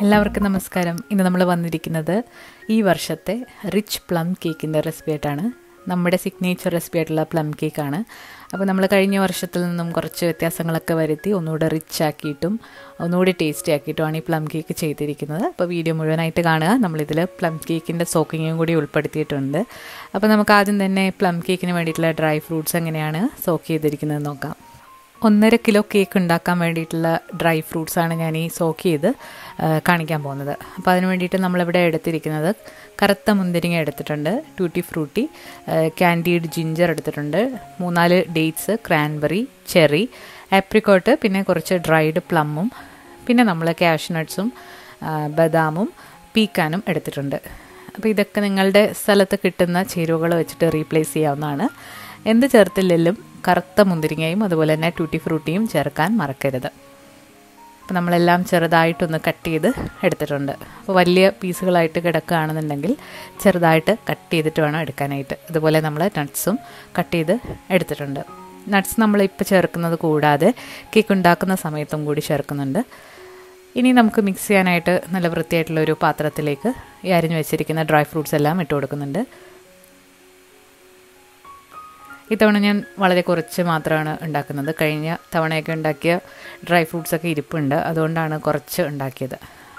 എല്ലാവർക്കും നമസ്കാരം ഇന്ന് നമ്മൾ വന്നിരിക്കുന്നത് ഈ വർഷത്തെ റിച്ച് പ്ലം കേക്കിൻ്റെ റെസിപ്പി ആയിട്ടാണ് നമ്മുടെ സിഗ്നേച്ചർ റെസിപ്പി ആയിട്ടുള്ള പ്ലം കേക്കാണ് അപ്പോൾ നമ്മൾ കഴിഞ്ഞ വർഷത്തിൽ നിന്നും കുറച്ച് വ്യത്യാസങ്ങളൊക്കെ വരുത്തി ഒന്നുകൂടെ റിച്ച് ആക്കിയിട്ടും ഒന്നുകൂടി ടേസ്റ്റി ആക്കിയിട്ടുമാണ് ഈ പ്ലം കേക്ക് ചെയ്തിരിക്കുന്നത് അപ്പോൾ വീഡിയോ മുഴുവനായിട്ട് കാണുക നമ്മളിതിൽ പ്ലം കേക്കിൻ്റെ സോക്കിങ്ങും കൂടി ഉൾപ്പെടുത്തിയിട്ടുണ്ട് അപ്പോൾ നമുക്ക് ആദ്യം തന്നെ പ്ലം കേക്കിന് വേണ്ടിയിട്ടുള്ള ഡ്രൈ ഫ്രൂട്ട്സ് എങ്ങനെയാണ് സോക്ക് ചെയ്തിരിക്കുന്നത് നോക്കാം ഒന്നര കിലോ കേക്ക് ഉണ്ടാക്കാൻ വേണ്ടിയിട്ടുള്ള ഡ്രൈ ഫ്രൂട്ട്സാണ് ഞാൻ ഈ സോക്ക് ചെയ്ത് കാണിക്കാൻ പോകുന്നത് അപ്പോൾ അതിന് വേണ്ടിയിട്ട് നമ്മളിവിടെ എടുത്തിരിക്കുന്നത് കറുത്ത മുന്തിരിങ്ങ എടുത്തിട്ടുണ്ട് ടൂട്ടി ഫ്രൂട്ടി ക്യാൻഡീഡ് ജിഞ്ചർ എടുത്തിട്ടുണ്ട് മൂന്നാല് ഡേറ്റ്സ് ക്രാൻബെറി ചെറി ആപ്രിക്കോട്ട് പിന്നെ കുറച്ച് ഡ്രൈഡ് പ്ലമ്മും പിന്നെ നമ്മൾ കാഷ്നട്ട്സും ബദാമും പീക്കാനും എടുത്തിട്ടുണ്ട് അപ്പോൾ ഇതൊക്കെ നിങ്ങളുടെ സ്ഥലത്ത് കിട്ടുന്ന ചേരുവകൾ വെച്ചിട്ട് റീപ്ലേസ് ചെയ്യാവുന്നതാണ് എന്ത് ചേർത്തില്ലെങ്കിലും കറുത്ത മുന്തിരിങ്ങയും അതുപോലെ തന്നെ ടൂട്ടി ഫ്രൂട്ടിയും ചേർക്കാൻ മറക്കരുത് അപ്പോൾ നമ്മളെല്ലാം ചെറുതായിട്ടൊന്ന് കട്ട് ചെയ്ത് എടുത്തിട്ടുണ്ട് അപ്പോൾ വലിയ പീസുകളായിട്ട് കിടക്കുകയാണെന്നുണ്ടെങ്കിൽ ചെറുതായിട്ട് കട്ട് ചെയ്തിട്ട് വേണം എടുക്കാനായിട്ട് അതുപോലെ നമ്മൾ നട്ട്സും കട്ട് ചെയ്ത് എടുത്തിട്ടുണ്ട് നട്ട്സ് നമ്മളിപ്പോൾ ചേർക്കുന്നത് കൂടാതെ കേക്ക് ഉണ്ടാക്കുന്ന സമയത്തും കൂടി ചേർക്കുന്നുണ്ട് ഇനി നമുക്ക് മിക്സ് ചെയ്യാനായിട്ട് നല്ല വൃത്തിയായിട്ടുള്ള ഒരു പാത്രത്തിലേക്ക് ഈ അരിഞ്ഞു വെച്ചിരിക്കുന്ന ഡ്രൈ ഫ്രൂട്ട്സ് എല്ലാം ഇട്ട് കൊടുക്കുന്നുണ്ട് ഇത്തവണ ഞാൻ വളരെ കുറച്ച് മാത്രമാണ് ഉണ്ടാക്കുന്നത് കഴിഞ്ഞ തവണയൊക്കെ ഉണ്ടാക്കിയ ഡ്രൈ ഫ്രൂട്ട്സൊക്കെ ഇരിപ്പുണ്ട് അതുകൊണ്ടാണ് കുറച്ച് ഉണ്ടാക്കിയത്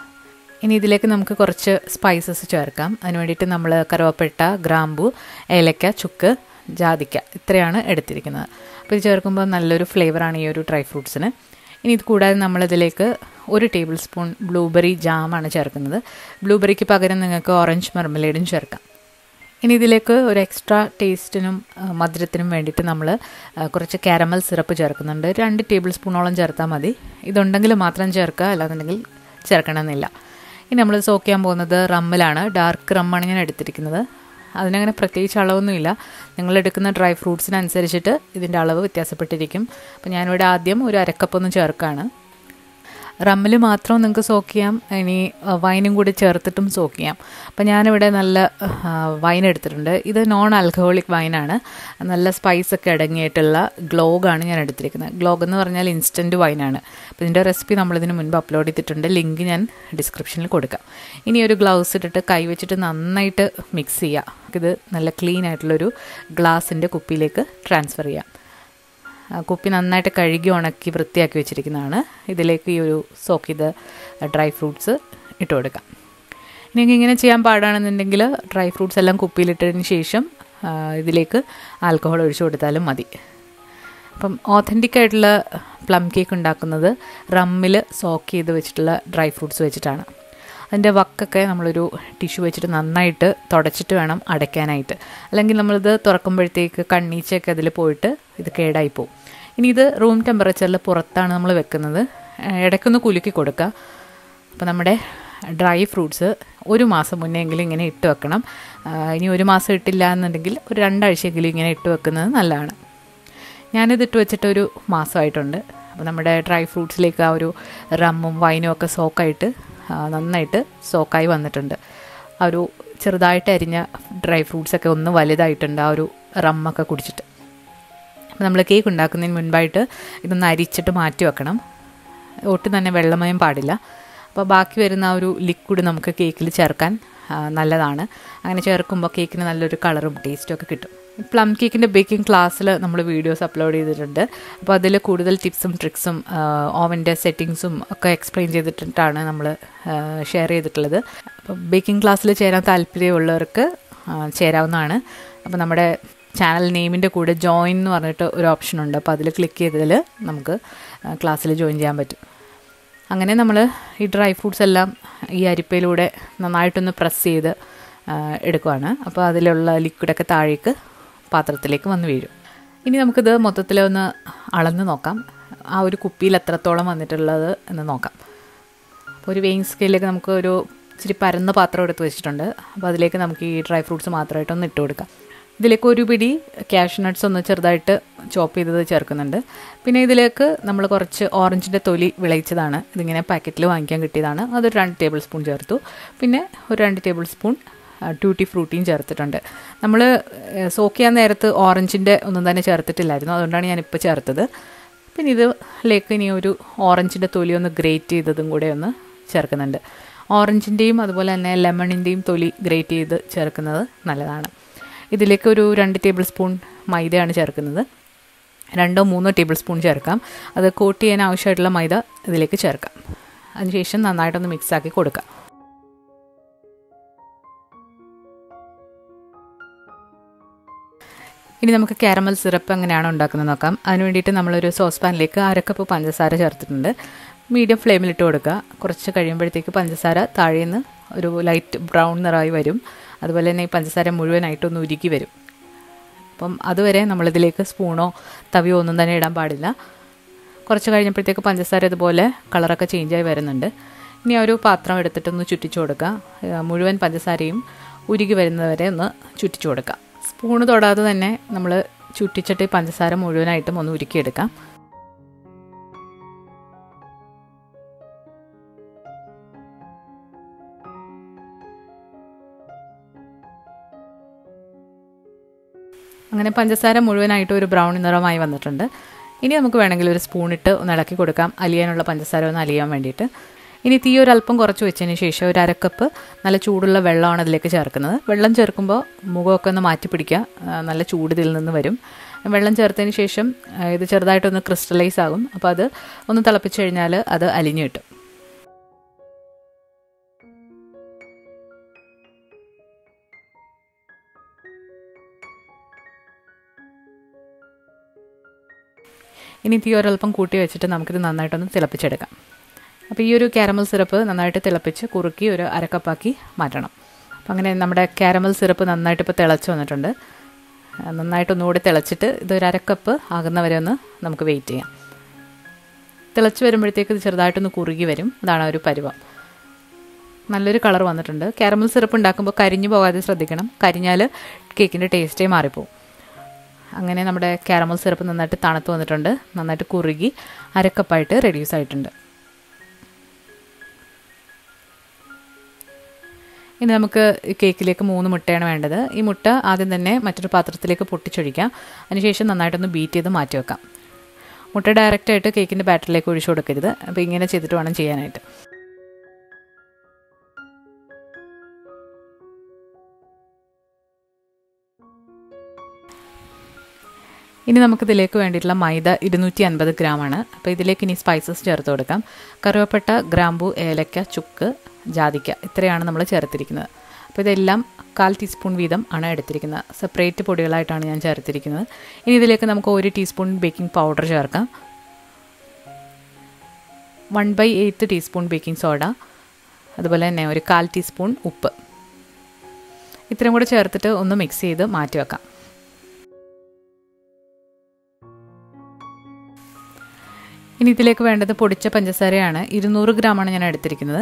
ഇനി ഇതിലേക്ക് നമുക്ക് കുറച്ച് സ്പൈസസ് ചേർക്കാം അതിന് വേണ്ടിയിട്ട് നമ്മൾ കറുവപ്പെട്ട ഗ്രാമ്പു ഏലക്ക ചുക്ക് ജാതിക്ക ഇത്രയാണ് എടുത്തിരിക്കുന്നത് അപ്പോൾ ഇത് ചേർക്കുമ്പോൾ നല്ലൊരു ഫ്ലേവറാണ് ഈ ഒരു ഡ്രൈ ഫ്രൂട്ട്സിന് ഇനി ഇത് കൂടാതെ നമ്മളിതിലേക്ക് ഒരു ടേബിൾ സ്പൂൺ ബ്ലൂബെറി ജാമാണ് ചേർക്കുന്നത് ബ്ലൂബെറിക്ക് പകരം നിങ്ങൾക്ക് ഓറഞ്ച് മെർമലേഡും ചേർക്കാം ഇനി ഇതിലേക്ക് ഒരു എക്സ്ട്രാ ടേസ്റ്റിനും മധുരത്തിനും വേണ്ടിയിട്ട് നമ്മൾ കുറച്ച് കാരമൽ സിറപ്പ് ചേർക്കുന്നുണ്ട് രണ്ട് ടേബിൾ സ്പൂണോളം ചേർത്താൽ മതി ഇതുണ്ടെങ്കിൽ മാത്രം ചേർക്കുക അല്ലാന്നുണ്ടെങ്കിൽ ചേർക്കണമെന്നില്ല ഇനി നമ്മൾ സോക്ക് ചെയ്യാൻ പോകുന്നത് റമ്മിലാണ് ഡാർക്ക് റമ്മാണ് ഞാൻ എടുത്തിരിക്കുന്നത് അതിനങ്ങനെ പ്രത്യേകിച്ച് അളവൊന്നുമില്ല നിങ്ങൾ എടുക്കുന്ന ഡ്രൈ ഫ്രൂട്ട്സിനനുസരിച്ചിട്ട് ഇതിൻ്റെ അളവ് വ്യത്യാസപ്പെട്ടിരിക്കും അപ്പോൾ ഞാനിവിടെ ആദ്യം ഒരു അരക്കപ്പൊന്ന് ചേർക്കുകയാണ് റമ്മിൽ മാത്രം നിങ്ങൾക്ക് സോക്ക് ചെയ്യാം ഇനി വൈനും കൂടി ചേർത്തിട്ടും സോക്ക് ചെയ്യാം അപ്പോൾ ഞാനിവിടെ നല്ല വൈൻ എടുത്തിട്ടുണ്ട് ഇത് നോൺ ആൽക്കഹോളിക് വൈനാണ് നല്ല സ്പൈസ് ഒക്കെ അടങ്ങിയിട്ടുള്ള ഗ്ലോഗാണ് ഞാൻ എടുത്തിരിക്കുന്നത് ഗ്ലോഗ് എന്ന് പറഞ്ഞാൽ ഇൻസ്റ്റൻറ്റ് വൈനാണ് അപ്പോൾ ഇതിൻ്റെ റെസിപ്പി നമ്മളിതിന് മുൻപ് അപ്ലോഡ് ചെയ്തിട്ടുണ്ട് ലിങ്ക് ഞാൻ ഡിസ്ക്രിപ്ഷനിൽ കൊടുക്കാം ഇനി ഒരു ഗ്ലൗസ് ഇട്ടിട്ട് കൈ വെച്ചിട്ട് നന്നായിട്ട് മിക്സ് ചെയ്യുക ഇത് നല്ല ക്ലീൻ ആയിട്ടുള്ളൊരു ഗ്ലാസിൻ്റെ കുപ്പിയിലേക്ക് ട്രാൻസ്ഫർ ചെയ്യാം കുപ്പി നന്നായിട്ട് കഴുകി ഉണക്കി വൃത്തിയാക്കി വെച്ചിരിക്കുന്നതാണ് ഇതിലേക്ക് ഈ ഒരു സോക്ക് ചെയ്ത ഡ്രൈ ഫ്രൂട്ട്സ് ഇട്ട് കൊടുക്കാം ഇനി ഇങ്ങനെ ചെയ്യാൻ പാടാണെന്നുണ്ടെങ്കിൽ ഡ്രൈ ഫ്രൂട്ട്സ് എല്ലാം കുപ്പിയിലിട്ടതിന് ശേഷം ഇതിലേക്ക് ആൽക്കഹോൾ ഒഴിച്ചു കൊടുത്താലും മതി അപ്പം ഓത്തൻറ്റിക് ആയിട്ടുള്ള പ്ലം കേക്ക് ഉണ്ടാക്കുന്നത് റമ്മിൽ സോക്ക് ചെയ്ത് വെച്ചിട്ടുള്ള ഡ്രൈ ഫ്രൂട്ട്സ് വെച്ചിട്ടാണ് അതിൻ്റെ വക്കൊക്കെ നമ്മളൊരു ടിഷ്യൂ വെച്ചിട്ട് നന്നായിട്ട് തുടച്ചിട്ട് വേണം അടയ്ക്കാനായിട്ട് അല്ലെങ്കിൽ നമ്മളിത് തുറക്കുമ്പോഴത്തേക്ക് കണ്ണീച്ചയൊക്കെ അതിൽ പോയിട്ട് ഇത് കേടായി പോകും ഇനി ഇത് റൂം ടെമ്പറേച്ചറിൽ പുറത്താണ് നമ്മൾ വെക്കുന്നത് ഇടയ്ക്കൊന്ന് കുലുക്കി കൊടുക്കുക അപ്പോൾ നമ്മുടെ ഡ്രൈ ഫ്രൂട്ട്സ് ഒരു മാസം മുന്നേ എങ്കിലും ഇങ്ങനെ ഇട്ട് വെക്കണം ഇനി ഒരു മാസം ഇട്ടില്ല എന്നുണ്ടെങ്കിൽ ഒരു രണ്ടാഴ്ചയെങ്കിലും ഇങ്ങനെ ഇട്ട് വെക്കുന്നത് നല്ലതാണ് ഞാനിത് ഇട്ട് വെച്ചിട്ട് ഒരു മാസമായിട്ടുണ്ട് അപ്പോൾ നമ്മുടെ ഡ്രൈ ഫ്രൂട്ട്സിലേക്ക് ആ ഒരു റമ്മും വൈനും ഒക്കെ സോക്കായിട്ട് നന്നായിട്ട് സോക്കായി വന്നിട്ടുണ്ട് ആ ഒരു ചെറുതായിട്ട് അരിഞ്ഞ ഡ്രൈ ഫ്രൂട്ട്സൊക്കെ ഒന്ന് വലുതായിട്ടുണ്ട് ആ ഒരു റമ്മൊക്കെ കുടിച്ചിട്ട് അപ്പോൾ നമ്മൾ കേക്ക് ഉണ്ടാക്കുന്നതിന് മുൻപായിട്ട് ഇതൊന്ന് അരിച്ചിട്ട് മാറ്റി വെക്കണം ഒട്ടും തന്നെ വെള്ളമയം പാടില്ല അപ്പോൾ ബാക്കി വരുന്ന ആ ഒരു ലിക്വിഡ് നമുക്ക് കേക്കിൽ ചേർക്കാൻ നല്ലതാണ് അങ്ങനെ ചേർക്കുമ്പോൾ കേക്കിന് നല്ലൊരു കളറും ടേസ്റ്റും ഒക്കെ കിട്ടും പ്ലം കേക്കിൻ്റെ ബേക്കിംഗ് ക്ലാസ്സിൽ നമ്മൾ വീഡിയോസ് അപ്ലോഡ് ചെയ്തിട്ടുണ്ട് അപ്പോൾ അതിൽ കൂടുതൽ ടിപ്സും ട്രിക്സും ഓവൻ്റെ സെറ്റിങ്സും ഒക്കെ എക്സ്പ്ലെയിൻ ചെയ്തിട്ടാണ് നമ്മൾ ഷെയർ ചെയ്തിട്ടുള്ളത് അപ്പോൾ ബേക്കിംഗ് ക്ലാസ്സിൽ ചേരാൻ താല്പര്യമുള്ളവർക്ക് ചേരാവുന്നതാണ് അപ്പോൾ നമ്മുടെ ചാനൽ നെയിമിൻ്റെ കൂടെ ജോയിൻ എന്ന് പറഞ്ഞിട്ട് ഒരു ഓപ്ഷൻ ഉണ്ട് അപ്പോൾ അതിൽ ക്ലിക്ക് ചെയ്തതിൽ നമുക്ക് ക്ലാസ്സിൽ ജോയിൻ ചെയ്യാൻ പറ്റും അങ്ങനെ നമ്മൾ ഈ ഡ്രൈ ഫ്രൂട്ട്സ് എല്ലാം ഈ അരിപ്പയിലൂടെ നന്നായിട്ടൊന്ന് പ്രസ് ചെയ്ത് എടുക്കുവാണ് അപ്പോൾ അതിലുള്ള ലിക്വിഡൊക്കെ താഴേക്ക് പാത്രത്തിലേക്ക് വന്ന് വീഴും ഇനി നമുക്കിത് മൊത്തത്തിൽ ഒന്ന് അളന്ന് നോക്കാം ആ ഒരു കുപ്പിയിൽ എത്രത്തോളം വന്നിട്ടുള്ളത് എന്ന് നോക്കാം അപ്പോൾ ഒരു വെയിങ് സ്കെയിലേക്ക് നമുക്ക് ഒരു ഇച്ചിരി പരന്ന പാത്രം എടുത്ത് വെച്ചിട്ടുണ്ട് അപ്പോൾ അതിലേക്ക് നമുക്ക് ഈ ഡ്രൈ ഫ്രൂട്ട്സ് മാത്രമായിട്ടൊന്ന് ഇട്ട് കൊടുക്കാം ഇതിലേക്ക് ഒരു പിടി ക്യാഷ് നട്ട്സ് ഒന്ന് ചെറുതായിട്ട് ചോപ്പ് ചെയ്തത് ചേർക്കുന്നുണ്ട് പിന്നെ ഇതിലേക്ക് നമ്മൾ കുറച്ച് ഓറഞ്ചിൻ്റെ തൊലി വിളയിച്ചതാണ് ഇതിങ്ങനെ പാക്കറ്റിൽ വാങ്ങിക്കാൻ കിട്ടിയതാണ് അതൊരു രണ്ട് ടേബിൾ സ്പൂൺ ചേർത്തു പിന്നെ ഒരു രണ്ട് ടേബിൾ സ്പൂൺ ട്യൂട്ടി ഫ്രൂട്ടിയും ചേർത്തിട്ടുണ്ട് നമ്മൾ സോക്ക് ചെയ്യാൻ നേരത്ത് ഓറഞ്ചിൻ്റെ ഒന്നും തന്നെ ചേർത്തിട്ടില്ലായിരുന്നു അതുകൊണ്ടാണ് ഞാനിപ്പോൾ ചേർത്തത് പിന്നെ ഇതിലേക്ക് ഇനി ഒരു ഓറഞ്ചിൻ്റെ തൊലി ഒന്ന് ഗ്രേറ്റ് ചെയ്തതും കൂടെ ഒന്ന് ചേർക്കുന്നുണ്ട് ഓറഞ്ചിൻ്റെയും അതുപോലെ തന്നെ ലെമണിൻ്റെയും തൊലി ഗ്രേറ്റ് ചെയ്ത് ചേർക്കുന്നത് നല്ലതാണ് ഇതിലേക്ക് ഒരു രണ്ട് ടേബിൾ സ്പൂൺ മൈദയാണ് ചേർക്കുന്നത് രണ്ടോ മൂന്നോ ടേബിൾ സ്പൂൺ ചേർക്കാം അത് കോട്ട് ചെയ്യാൻ ആവശ്യമായിട്ടുള്ള മൈദ ഇതിലേക്ക് ചേർക്കാം അതിനുശേഷം നന്നായിട്ടൊന്ന് മിക്സാക്കി കൊടുക്കാം ഇനി നമുക്ക് കാരമൽ സിറപ്പ് എങ്ങനെയാണ് ഉണ്ടാക്കുന്നത് നോക്കാം അതിന് വേണ്ടിയിട്ട് നമ്മളൊരു സോസ് പാനിലേക്ക് അരക്കപ്പ് പഞ്ചസാര ചേർത്തിട്ടുണ്ട് മീഡിയം ഫ്ലെയിമിലിട്ട് കൊടുക്കുക കുറച്ച് കഴിയുമ്പോഴത്തേക്ക് പഞ്ചസാര താഴേന്ന് ഒരു ലൈറ്റ് ബ്രൗൺ നിറമായി വരും അതുപോലെ തന്നെ ഈ പഞ്ചസാര മുഴുവനായിട്ടൊന്ന് ഉരുക്കി വരും അപ്പം അതുവരെ നമ്മളിതിലേക്ക് സ്പൂണോ തവിയോ ഒന്നും തന്നെ ഇടാൻ പാടില്ല കുറച്ച് കഴിഞ്ഞപ്പോഴത്തേക്ക് പഞ്ചസാര ഇതുപോലെ കളറൊക്കെ ചേഞ്ചായി വരുന്നുണ്ട് ഇനി ഒരു പാത്രം എടുത്തിട്ടൊന്ന് ചുറ്റിച്ചു കൊടുക്കുക മുഴുവൻ പഞ്ചസാരയും ഉരുകി വരുന്നവരെ ഒന്ന് ചുറ്റിച്ചു കൊടുക്കുക സ്പൂണ് തൊടാതെ തന്നെ നമ്മൾ ചുറ്റിച്ചിട്ട് പഞ്ചസാര മുഴുവനായിട്ടും ഒന്ന് ഉരുക്കിയെടുക്കാം അങ്ങനെ പഞ്ചസാര മുഴുവനായിട്ട് ഒരു ബ്രൗൺ നിറമായി വന്നിട്ടുണ്ട് ഇനി നമുക്ക് വേണമെങ്കിൽ ഒരു സ്പൂണിട്ട് ഒന്ന് ഇളക്കി കൊടുക്കാം അലിയാനുള്ള പഞ്ചസാര ഒന്ന് അലിയാൻ വേണ്ടിയിട്ട് ഇനി തീ ഒരല്പം കുറച്ച് വെച്ചതിന് ശേഷം ഒരു അരക്കപ്പ് നല്ല ചൂടുള്ള വെള്ളമാണ് അതിലേക്ക് ചേർക്കുന്നത് വെള്ളം ചേർക്കുമ്പോൾ മുഖമൊക്കെ ഒന്ന് മാറ്റി പിടിക്കുക നല്ല ചൂട് ഇതിൽ നിന്ന് വരും വെള്ളം ചേർത്തതിന് ശേഷം ഇത് ചെറുതായിട്ടൊന്ന് ക്രിസ്റ്റലൈസ് ആകും അപ്പോൾ അത് ഒന്ന് തിളപ്പിച്ച് കഴിഞ്ഞാൽ അത് അലിഞ്ഞു കിട്ടും ഇനി തീ ഒരൽപ്പം കൂട്ടി വെച്ചിട്ട് നമുക്കിത് നന്നായിട്ടൊന്ന് തിളപ്പിച്ചെടുക്കാം അപ്പോൾ ഈ ഒരു കാരമൽ സിറപ്പ് നന്നായിട്ട് തിളപ്പിച്ച് കുറുക്കി ഒരു അരക്കപ്പാക്കി മാറ്റണം അപ്പം അങ്ങനെ നമ്മുടെ കാരമൽ സിറപ്പ് നന്നായിട്ട് ഇപ്പോൾ തിളച്ച് വന്നിട്ടുണ്ട് നന്നായിട്ടൊന്നുകൂടി തിളച്ചിട്ട് ഇതൊരു അരക്കപ്പ് ആകുന്നവരെ ഒന്ന് നമുക്ക് വെയിറ്റ് ചെയ്യാം തിളച്ച് വരുമ്പോഴത്തേക്ക് ഇത് ചെറുതായിട്ടൊന്ന് കുറുകി വരും അതാണ് ഒരു പരുവം നല്ലൊരു കളർ വന്നിട്ടുണ്ട് കാരമൽ സിറപ്പ് ഉണ്ടാക്കുമ്പോൾ കരിഞ്ഞു പോകാതെ ശ്രദ്ധിക്കണം കരിഞ്ഞാൽ കേക്കിൻ്റെ ടേസ്റ്റേ മാറിപ്പോവും അങ്ങനെ നമ്മുടെ കാരമൽ സിറപ്പ് നന്നായിട്ട് തണുത്ത് വന്നിട്ടുണ്ട് നന്നായിട്ട് കുറുകി അരക്കപ്പായിട്ട് റെഡ്യൂസ് ആയിട്ടുണ്ട് ഇനി നമുക്ക് കേക്കിലേക്ക് മൂന്ന് മുട്ടയാണ് വേണ്ടത് ഈ മുട്ട ആദ്യം തന്നെ മറ്റൊരു പാത്രത്തിലേക്ക് പൊട്ടിച്ചൊഴിക്കാം അതിനുശേഷം നന്നായിട്ടൊന്ന് ബീറ്റ് ചെയ്ത് മാറ്റി വെക്കാം മുട്ട ഡയറക്റ്റായിട്ട് കേക്കിൻ്റെ ബാറ്ററിലേക്ക് ഒഴിച്ചു കൊടുക്കരുത് അപ്പോൾ ഇങ്ങനെ ചെയ്തിട്ട് വേണം ചെയ്യാനായിട്ട് ഇനി നമുക്കിതിലേക്ക് വേണ്ടിയിട്ടുള്ള മൈദ ഇരുന്നൂറ്റി അൻപത് ഗ്രാമാണ് അപ്പോൾ ഇതിലേക്ക് ഇനി സ്പൈസസ് ചേർത്ത് കൊടുക്കാം കറുവപ്പട്ട ഗ്രാമ്പു ഏലക്ക ചുക്ക് ജാതിക്ക ഇത്രയാണ് നമ്മൾ ചേർത്തിരിക്കുന്നത് അപ്പോൾ ഇതെല്ലാം കാൽ ടീസ്പൂൺ വീതം ആണ് എടുത്തിരിക്കുന്നത് സെപ്പറേറ്റ് പൊടികളായിട്ടാണ് ഞാൻ ചേർത്തിരിക്കുന്നത് ഇനി ഇതിലേക്ക് നമുക്ക് ഒരു ടീസ്പൂൺ ബേക്കിംഗ് പൗഡർ ചേർക്കാം one by eighth teaspoon baking soda അതുപോലെ തന്നെ ഒരു കാൽ ടീസ്പൂൺ ഉപ്പ് ഇത്രയും കൂടെ ചേർത്തിട്ട് ഒന്ന് മിക്സ് ചെയ്ത് മാറ്റി വെക്കാം ഇനി ഇതിലേക്ക് വേണ്ടത് പൊടിച്ച പഞ്ചസാരയാണ് ഇരുന്നൂറ് ഗ്രാമാണ് ഞാൻ എടുത്തിരിക്കുന്നത്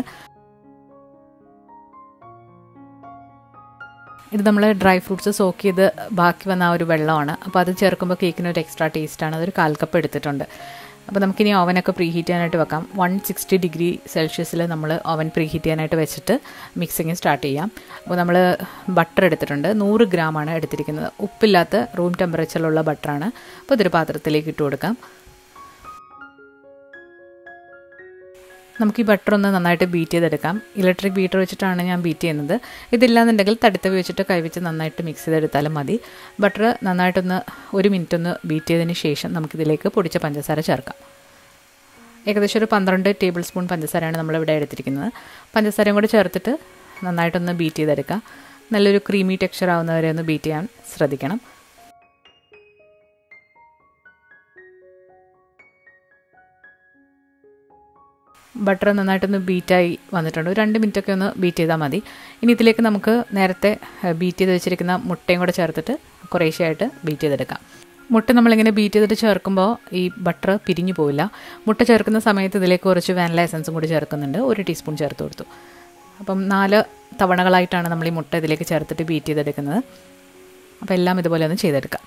ഇത് നമ്മൾ ഡ്രൈ ഫ്രൂട്ട്സ് സോക്ക് ചെയ്ത് ബാക്കി വന്ന ആ ഒരു വെള്ളമാണ് അപ്പോൾ അത് ചേർക്കുമ്പോൾ കേക്കിന് ഒരു എക്സ്ട്രാ ടേസ്റ്റാണ് അതൊരു കാൽ കപ്പ് എടുത്തിട്ടുണ്ട് അപ്പോൾ നമുക്കിനി ഓവനൊക്കെ പ്രീ ഹീറ്റ് ചെയ്യാനായിട്ട് വെക്കാം വൺ സിക്സ്റ്റി ഡിഗ്രി സെൽഷ്യസിൽ നമ്മൾ ഓവൻ പ്രീ ഹീറ്റ് ചെയ്യാനായിട്ട് വെച്ചിട്ട് മിക്സിങ് സ്റ്റാർട്ട് ചെയ്യാം അപ്പോൾ നമ്മൾ ബട്ടർ എടുത്തിട്ടുണ്ട് നൂറ് ഗ്രാമാണ് എടുത്തിരിക്കുന്നത് ഉപ്പില്ലാത്ത റൂം ടെമ്പറേച്ചറിലുള്ള ബട്ടറാണ് അപ്പോൾ ഇതൊരു പാത്രത്തിലേക്ക് ഇട്ട് കൊടുക്കാം നമുക്ക് ഈ ബട്ടർ ഒന്ന് നന്നായിട്ട് ബീറ്റ് ചെയ്തെടുക്കാം ഇലക്ട്രിക് ബീറ്റർ വെച്ചിട്ടാണ് ഞാൻ ബീറ്റ് ചെയ്യുന്നത് ഇതില്ലാന്നുണ്ടെങ്കിൽ തടുത്തവി വെച്ചിട്ട് കൈവച്ച് നന്നായിട്ട് മിക്സ് ചെയ്തെടുത്താലും മതി ബട്ടർ നന്നായിട്ടൊന്ന് ഒരു മിനിറ്റ് ഒന്ന് ബീറ്റ് ചെയ്തതിന് ശേഷം നമുക്കിതിലേക്ക് പൊടിച്ച പഞ്ചസാര ചേർക്കാം ഏകദേശം ഒരു പന്ത്രണ്ട് ടേബിൾ സ്പൂൺ പഞ്ചസാരയാണ് നമ്മളിവിടെ എടുത്തിരിക്കുന്നത് പഞ്ചസാരയും കൂടെ ചേർത്തിട്ട് നന്നായിട്ടൊന്ന് ബീറ്റ് ചെയ്തെടുക്കാം നല്ലൊരു ക്രീമി ടെക്സ്ചർ ആവുന്നവരെ ഒന്ന് ബീറ്റ് ചെയ്യാൻ ശ്രദ്ധിക്കണം ബട്ടർ നന്നായിട്ടൊന്ന് ബീറ്റായി വന്നിട്ടുണ്ട് ഒരു രണ്ട് മിനിറ്റൊക്കെ ഒന്ന് ബീറ്റ് ചെയ്താൽ മതി ഇനി ഇതിലേക്ക് നമുക്ക് നേരത്തെ ബീറ്റ് ചെയ്ത് വെച്ചിരിക്കുന്ന മുട്ടയും കൂടെ ചേർത്തിട്ട് കുറേശ്ശെയായിട്ട് ബീറ്റ് ചെയ്തെടുക്കാം മുട്ട നമ്മളിങ്ങനെ ബീറ്റ് ചെയ്തിട്ട് ചേർക്കുമ്പോൾ ഈ ബട്ടർ പിരിഞ്ഞു പോവില്ല മുട്ട ചേർക്കുന്ന സമയത്ത് ഇതിലേക്ക് കുറച്ച് വാനില എസൻസും കൂടി ചേർക്കുന്നുണ്ട് ഒരു ടീസ്പൂൺ ചേർത്ത് കൊടുത്തു അപ്പം നാല് തവണകളായിട്ടാണ് നമ്മൾ ഈ മുട്ട ഇതിലേക്ക് ചേർത്തിട്ട് ബീറ്റ് ചെയ്തെടുക്കുന്നത് അപ്പോൾ എല്ലാം ഇതുപോലെ ഒന്ന് ചെയ്തെടുക്കാം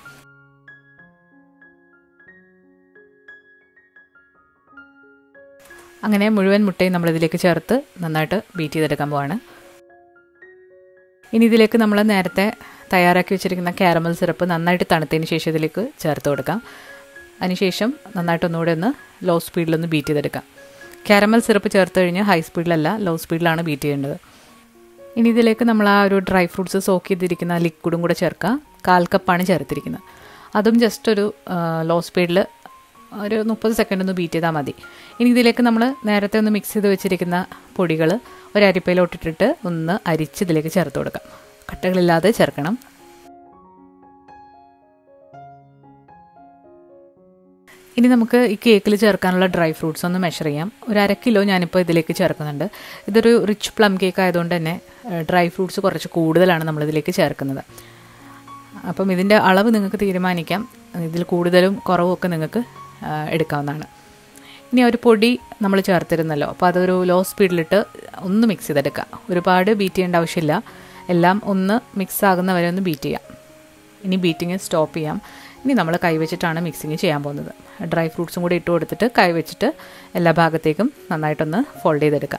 അങ്ങനെ മുഴുവൻ മുട്ടയും നമ്മളിതിലേക്ക് ചേർത്ത് നന്നായിട്ട് ബീറ്റ് ചെയ്തെടുക്കാൻ പോവാണ് ഇനി ഇതിലേക്ക് നമ്മൾ നേരത്തെ തയ്യാറാക്കി വെച്ചിരിക്കുന്ന കാരമൽ സിറപ്പ് നന്നായിട്ട് തണുത്തതിന് ശേഷം ഇതിലേക്ക് ചേർത്ത് കൊടുക്കാം അതിനുശേഷം നന്നായിട്ട് ഒന്നുകൂടെ ഒന്ന് ലോ സ്പീഡിലൊന്ന് ബീറ്റ് ചെയ്തെടുക്കാം കാരമൽ സിറപ്പ് ചേർത്ത് കഴിഞ്ഞ് ഹൈ സ്പീഡിലല്ല ലോ സ്പീഡിലാണ് ബീറ്റ് ചെയ്യേണ്ടത് ഇനി ഇതിലേക്ക് നമ്മൾ ആ ഒരു ഡ്രൈ ഫ്രൂട്ട്സ് സോക്ക് ചെയ്തിരിക്കുന്ന ലിക്വിഡും കൂടെ ചേർക്കുക കാൽ കപ്പാണ് ചേർത്തിരിക്കുന്നത് അതും ജസ്റ്റ് ഒരു ലോ സ്പീഡിൽ ഒരു മുപ്പത് സെക്കൻഡ് ഒന്ന് ബീറ്റ് ചെയ്താൽ മതി ഇനി ഇതിലേക്ക് നമ്മൾ നേരത്തെ ഒന്ന് മിക്സ് ചെയ്ത് വെച്ചിരിക്കുന്ന പൊടികൾ ഒരു അരിപ്പയിലോട്ടിട്ടിട്ട് ഒന്ന് അരിച്ച് ഇതിലേക്ക് ചേർത്ത് കൊടുക്കാം കട്ടകളില്ലാതെ ചേർക്കണം ഇനി നമുക്ക് ഈ കേക്കിൽ ചേർക്കാനുള്ള ഡ്രൈ ഫ്രൂട്ട്സ് ഒന്ന് മെഷർ ചെയ്യാം ഒരു അര കിലോ ഞാനിപ്പോൾ ഇതിലേക്ക് ചേർക്കുന്നുണ്ട് ഇതൊരു റിച്ച് പ്ലം കേക്ക് ആയതുകൊണ്ട് തന്നെ ഡ്രൈ ഫ്രൂട്ട്സ് കുറച്ച് കൂടുതലാണ് നമ്മളിതിലേക്ക് ചേർക്കുന്നത് അപ്പം ഇതിൻ്റെ അളവ് നിങ്ങൾക്ക് തീരുമാനിക്കാം ഇതിൽ കൂടുതലും കുറവും ഒക്കെ നിങ്ങൾക്ക് എടുക്കാവുന്നതാണ് ഇനി ഒരു പൊടി നമ്മൾ ചേർത്തിരുന്നല്ലോ അപ്പോൾ അതൊരു ലോ സ്പീഡിലിട്ട് ഒന്ന് മിക്സ് ചെയ്തെടുക്കുക ഒരുപാട് ബീറ്റ് ചെയ്യേണ്ട ആവശ്യമില്ല എല്ലാം ഒന്ന് മിക്സ് ആകുന്ന വരെ ഒന്ന് ബീറ്റ് ചെയ്യാം ഇനി ബീറ്റിങ് സ്റ്റോപ്പ് ചെയ്യാം ഇനി നമ്മൾ കൈവച്ചിട്ടാണ് മിക്സിങ് ചെയ്യാൻ പോകുന്നത് ഡ്രൈ ഫ്രൂട്ട്സും കൂടി ഇട്ട് കൊടുത്തിട്ട് കൈവച്ചിട്ട് എല്ലാ ഭാഗത്തേക്കും നന്നായിട്ടൊന്ന് ഫോൾഡ് ചെയ്തെടുക്കാം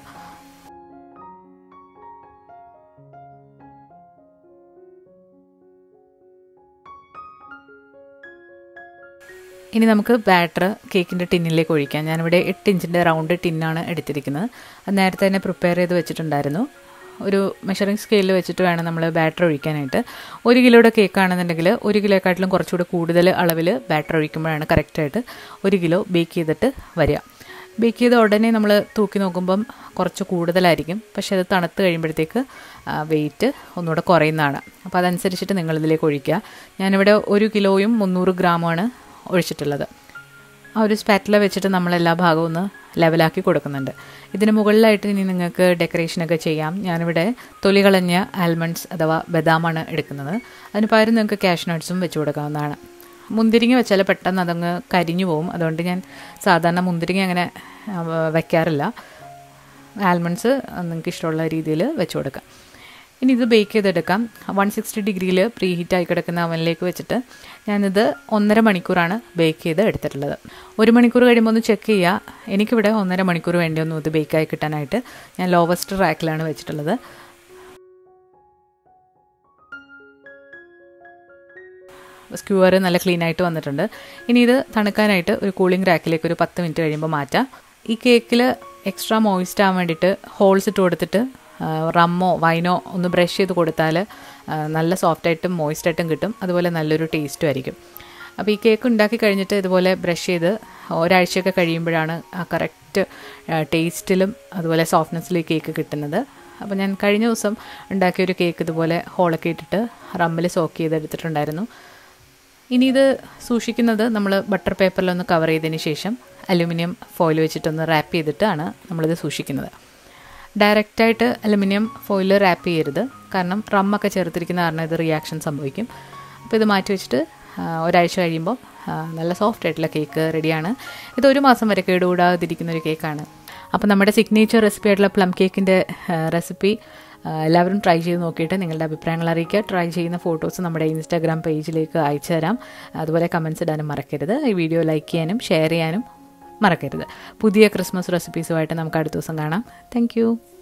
ഇനി നമുക്ക് ബാറ്റർ കേക്കിൻ്റെ ടിന്നിലേക്ക് ഒഴിക്കാം ഞാനിവിടെ എട്ട് ഇഞ്ചിൻ്റെ റൗണ്ട് ടിന്നാണ് എടുത്തിരിക്കുന്നത് അത് നേരത്തെ തന്നെ പ്രിപ്പയർ ചെയ്ത് വെച്ചിട്ടുണ്ടായിരുന്നു ഒരു മെഷറിംഗ് സ്കെയിലിൽ വെച്ചിട്ട് വേണം നമ്മൾ ബാറ്റർ ഒഴിക്കാനായിട്ട് ഒരു കിലോയുടെ കേക്കാണെന്നുണ്ടെങ്കിൽ ഒരു കിലോയെക്കാട്ടിലും കുറച്ചുകൂടി കൂടുതൽ അളവിൽ ബാറ്റർ ഒഴിക്കുമ്പോഴാണ് കറക്റ്റായിട്ട് ഒരു കിലോ ബേക്ക് ചെയ്തിട്ട് വരിക ബേക്ക് ചെയ്ത ഉടനെ നമ്മൾ തൂക്കി നോക്കുമ്പം കുറച്ച് കൂടുതലായിരിക്കും പക്ഷേ അത് തണുത്ത് കഴിയുമ്പോഴത്തേക്ക് വെയിറ്റ് ഒന്നുകൂടെ കുറയുന്നതാണ് അപ്പോൾ അതനുസരിച്ചിട്ട് നിങ്ങളിതിലേക്ക് ഒഴിക്കുക ഞാനിവിടെ ഒരു കിലോയും മുന്നൂറ് ഗ്രാമാണ് ഒഴിച്ചിട്ടുള്ളത് ആ ഒരു സ്പാറ്റില വെച്ചിട്ട് നമ്മൾ എല്ലാ ഭാഗവും ഒന്ന് ലെവലാക്കി കൊടുക്കുന്നുണ്ട് ഇതിന് മുകളിലായിട്ട് ഇനി നിങ്ങൾക്ക് ഡെക്കറേഷനൊക്കെ ചെയ്യാം ഞാനിവിടെ തൊലി കളഞ്ഞ ആൽമണ്ട്സ് അഥവാ ബദാമാണ് എടുക്കുന്നത് അതിന് പകരം നിങ്ങൾക്ക് ക്യാഷ് നട്ട്സും വെച്ച് കൊടുക്കാവുന്നതാണ് മുന്തിരിങ്ങ വെച്ചാൽ പെട്ടെന്ന് അതങ്ങ് കരിഞ്ഞു പോകും അതുകൊണ്ട് ഞാൻ സാധാരണ മുന്തിരിങ്ങ അങ്ങനെ വയ്ക്കാറില്ല ആൽമണ്ട്സ് നിങ്ങൾക്ക് ഇഷ്ടമുള്ള രീതിയിൽ വെച്ച് കൊടുക്കാം ഇനി ഇത് ബേക്ക് ചെയ്തെടുക്കാം വൺ സിക്സ്റ്റി ഡിഗ്രിയിൽ പ്രീ ഹീറ്റായി കിടക്കുന്ന അവനിലേക്ക് വെച്ചിട്ട് ഞാനിത് ഒന്നര മണിക്കൂറാണ് ബേക്ക് ചെയ്ത് എടുത്തിട്ടുള്ളത് ഒരു മണിക്കൂർ കഴിയുമ്പോൾ ഒന്ന് ചെക്ക് ചെയ്യുക എനിക്കിവിടെ ഒന്നര മണിക്കൂർ വേണ്ടി ഒന്നും ഇത് ബേക്കായി കിട്ടാനായിട്ട് ഞാൻ ലോവസ്റ്റ് റാക്കിലാണ് വെച്ചിട്ടുള്ളത് സ്ക്യൂവർ നല്ല ക്ലീൻ ആയിട്ട് വന്നിട്ടുണ്ട് ഇനി ഇത് തണുക്കാനായിട്ട് ഒരു കൂളിംഗ് റാക്കിലേക്ക് ഒരു പത്ത് മിനിറ്റ് കഴിയുമ്പോൾ മാറ്റാം ഈ കേക്കിൽ എക്സ്ട്രാ മോയിസ്റ്റ് ആവാൻ വേണ്ടിയിട്ട് ഹോൾസ് ഇട്ട് കൊടുത്തിട്ട് റമ്മോ വൈനോ ഒന്ന് ബ്രഷ് ചെയ്ത് കൊടുത്താൽ നല്ല സോഫ്റ്റായിട്ടും മോയിസ്റ്റായിട്ടും കിട്ടും അതുപോലെ നല്ലൊരു ടേസ്റ്റും ആയിരിക്കും അപ്പോൾ ഈ കേക്ക് ഉണ്ടാക്കി കഴിഞ്ഞിട്ട് ഇതുപോലെ ബ്രഷ് ചെയ്ത് ഒരാഴ്ചയൊക്കെ കഴിയുമ്പോഴാണ് ആ കറക്റ്റ് ടേസ്റ്റിലും അതുപോലെ സോഫ്റ്റ്നെസ്സിലും ഈ കേക്ക് കിട്ടുന്നത് അപ്പോൾ ഞാൻ കഴിഞ്ഞ ദിവസം ഉണ്ടാക്കിയ ഒരു കേക്ക് ഇതുപോലെ ഹോളൊക്കെ ഇട്ടിട്ട് റമ്മിൽ സോക്ക് ചെയ്തെടുത്തിട്ടുണ്ടായിരുന്നു ഇനി ഇത് സൂക്ഷിക്കുന്നത് നമ്മൾ ബട്ടർ പേപ്പറിലൊന്ന് കവർ ചെയ്തതിന് ശേഷം അലുമിനിയം ഫോയിൽ വെച്ചിട്ടൊന്ന് റാപ്പ് ചെയ്തിട്ടാണ് നമ്മളിത് സൂക്ഷിക്കുന്നത് ഡയറക്റ്റായിട്ട് അലുമിനിയം ഫോയിൽ റാപ്പ് ചെയ്യരുത് കാരണം റമ്മൊക്കെ ചേർത്തിരിക്കുന്ന കാരണം ഇത് റിയാക്ഷൻ സംഭവിക്കും അപ്പോൾ ഇത് മാറ്റി വെച്ചിട്ട് ഒരാഴ്ച കഴിയുമ്പോൾ നല്ല സോഫ്റ്റ് ആയിട്ടുള്ള കേക്ക് റെഡിയാണ് ഇത് ഒരു മാസം വരെ കേടുകൂടാതിരിക്കുന്ന ഒരു കേക്കാണ് അപ്പോൾ നമ്മുടെ സിഗ്നേച്ചർ റെസിപ്പി ആയിട്ടുള്ള പ്ലം കേക്കിൻ്റെ റെസിപ്പി എല്ലാവരും ട്രൈ ചെയ്ത് നോക്കിയിട്ട് നിങ്ങളുടെ അഭിപ്രായങ്ങൾ അറിയിക്കുക ട്രൈ ചെയ്യുന്ന ഫോട്ടോസ് നമ്മുടെ ഇൻസ്റ്റാഗ്രാം പേജിലേക്ക് അയച്ചു തരാം അതുപോലെ കമൻസ് ഇടാനും മറക്കരുത് ഈ വീഡിയോ ലൈക്ക് ചെയ്യാനും ഷെയർ ചെയ്യാനും മറക്കരുത് പുതിയ ക്രിസ്മസ് റെസിപ്പീസുമായിട്ട് നമുക്ക് അടുത്ത ദിവസം കാണാം താങ്ക്